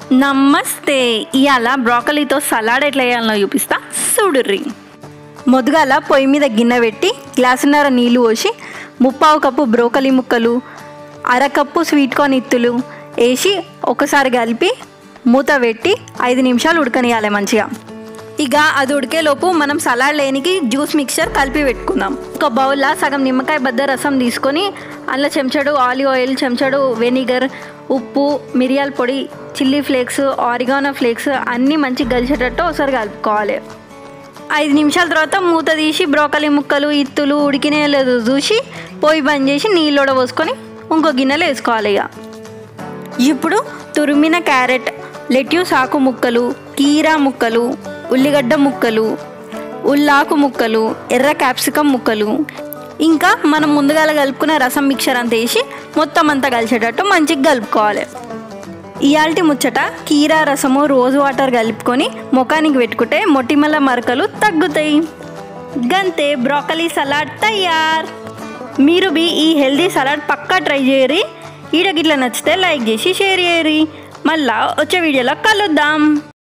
నమస్తే ఇవాళ బ్రోకలీతో సలాడ్ ఎట్లా వేయాలో చూపిస్తా చూడుర్రి మొదగాల పొయ్యి మీద గిన్నె పెట్టి గ్లాసున్నర నీళ్ళు పోసి ముప్పావు కప్పు బ్రోకలీ ముక్కలు అరకప్పు స్వీట్ కార్న్ ఇత్తులు వేసి ఒకసారి కలిపి మూత పెట్టి ఐదు నిమిషాలు ఉడకనియాలి మంచిగా ఇక అది ఉడికేలోపు మనం సలాడ్ లేనికి జ్యూస్ మిక్చర్ కలిపి పెట్టుకుందాం ఒక బౌల్లో సగం నిమ్మకాయ బద్ద రసం తీసుకొని అందులో చెంచాడు ఆలివ్ ఆయిల్ చెంచాడు వెనిగర్ ఉప్పు మిరియాల పొడి చిల్లీ ఫ్లేక్స్ ఆరిగానో ఫ్లేక్స్ అన్నీ మంచిగా కలిసేటట్టు ఒకసారి కలుపుకోవాలి ఐదు నిమిషాల తర్వాత మూత తీసి బ్రోకలీ ముక్కలు ఇత్తులు ఉడికినాయో లేదో చూసి పొయ్యి బంద్ చేసి నీళ్ళు పోసుకొని ఇంకో గిన్నెలో వేసుకోవాలి ఇక ఇప్పుడు తురిమిన క్యారెట్ లెట్యూస్ ఆకు ముక్కలు కీరా ముక్కలు ఉల్లిగడ్డ ముక్కలు ఉల్లాకు ముక్కలు ఎర్ర క్యాప్సికమ్ ముక్కలు ఇంకా మనం ముందుగా కలుపుకున్న రసం మిక్చర్ అంతా వేసి మొత్తం అంతా కలిసేటట్టు మంచిగా కలుపుకోవాలి ఇయాల్టి ముచ్చట కీరా రసము రోజు వాటర్ కలుపుకొని ముఖానికి పెట్టుకుంటే మొటిమల మరకలు తగ్గుతాయి గంతే బ్రోకలీ సలాడ్ తయార్ మీరు బి ఈ హెల్దీ సలాడ్ పక్కా ట్రై చేయరి ఈడ గిట్ల నచ్చితే లైక్ చేసి షేర్ చేయరి మళ్ళా వచ్చే వీడియోలో కలుద్దాం